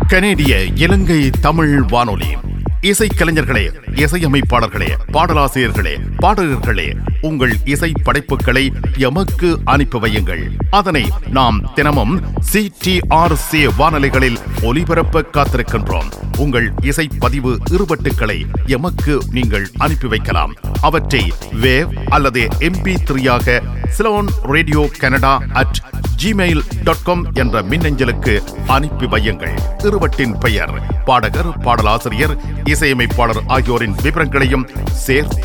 கனேடிய இலங்கை தமிழ் வானொலி இசைக்கலைஞர்களே இசையமைப்பாளர்களே பாடலாசிரியர்களே பாடகர்களே உங்கள் இசை படைப்புகளை எமக்கு அனுப்பி வையுங்கள் அதனை நாம் தினமும் சிடிஆர்சி வானொலிகளில் ஒலிபரப்ப காத்திருக்கின்றோம் உங்கள் இசை பதிவு இருவட்டுக்களை எமக்கு நீங்கள் அனுப்பி வைக்கலாம் அவற்றை வேவ் அல்லது எம்பி த்ரீயாக Ceylon radio Canada at Gmail dot com என்ற மின்னஞ்சலுக்கு அனுப்பி வையுங்கள் இருவட்டின் பெயர் பாடகர் பாடலாசிரியர் இசையமைப்பாளர் ஆகியோரின் விவரங்களையும் சேர்த்து